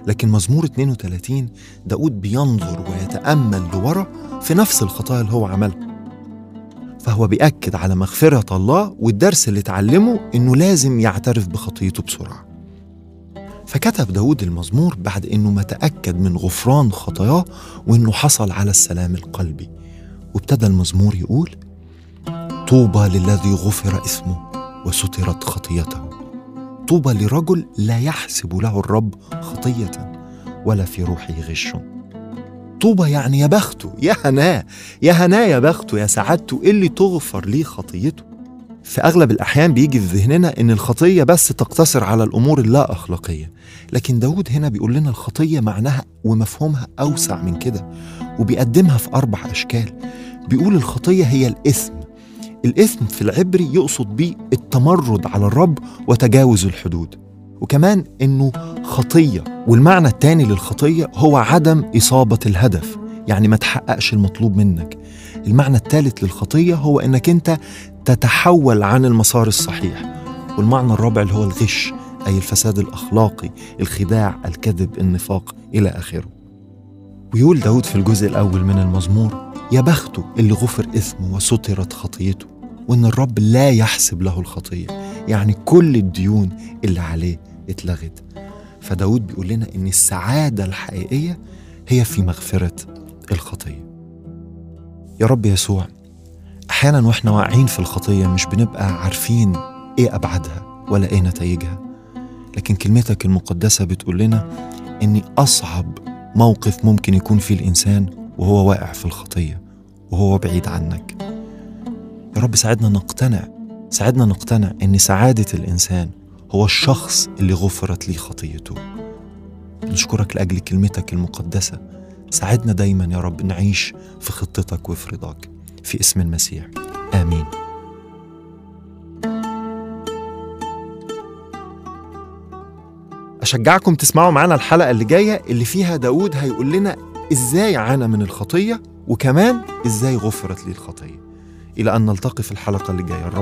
لكن مزمور 32 داود بينظر ويتأمل لورا في نفس الخطايا اللي هو عملها فهو بيأكد على مغفرة الله والدرس اللي اتعلمه إنه لازم يعترف بخطيته بسرعة فكتب داود المزمور بعد إنه ما تأكد من غفران خطاياه وإنه حصل على السلام القلبي وابتدى المزمور يقول طوبى للذي غفر اسمه وسترت خطيته طوبى لرجل لا يحسب له الرب خطية ولا في روحه غش طوبى يعني يا بخته يا هناه يا هناه يا بخته يا سعادته اللي تغفر ليه خطيته في أغلب الأحيان بيجي في ذهننا إن الخطية بس تقتصر على الأمور اللا أخلاقية لكن داود هنا بيقول لنا الخطية معناها ومفهومها أوسع من كده وبيقدمها في أربع أشكال بيقول الخطية هي الإثم الإثم في العبري يقصد بيه التمرد على الرب وتجاوز الحدود وكمان إنه خطية والمعنى التاني للخطية هو عدم إصابة الهدف يعني ما تحققش المطلوب منك المعنى الثالث للخطية هو إنك أنت تتحول عن المسار الصحيح والمعنى الرابع اللي هو الغش أي الفساد الأخلاقي الخداع الكذب النفاق إلى آخره ويقول داود في الجزء الأول من المزمور يا بخته اللي غفر إثمه وسترت خطيته وإن الرب لا يحسب له الخطية يعني كل الديون اللي عليه اتلغت فداود بيقول لنا إن السعادة الحقيقية هي في مغفرة الخطية يا رب يسوع أحيانا وإحنا واقعين في الخطية مش بنبقى عارفين إيه أبعادها ولا إيه نتائجها لكن كلمتك المقدسة بتقول لنا إن أصعب موقف ممكن يكون فيه الإنسان وهو واقع في الخطية وهو بعيد عنك يا رب ساعدنا نقتنع ساعدنا نقتنع إن سعادة الإنسان هو الشخص اللي غفرت ليه خطيته نشكرك لأجل كلمتك المقدسة ساعدنا دايما يا رب نعيش في خطتك وفي رضاك في اسم المسيح آمين أشجعكم تسمعوا معانا الحلقة اللي جاية اللي فيها داود هيقول لنا إزاي عانى من الخطية وكمان إزاي غفرت ليه الخطية إلى أن نلتقي في الحلقة اللي جاية الرب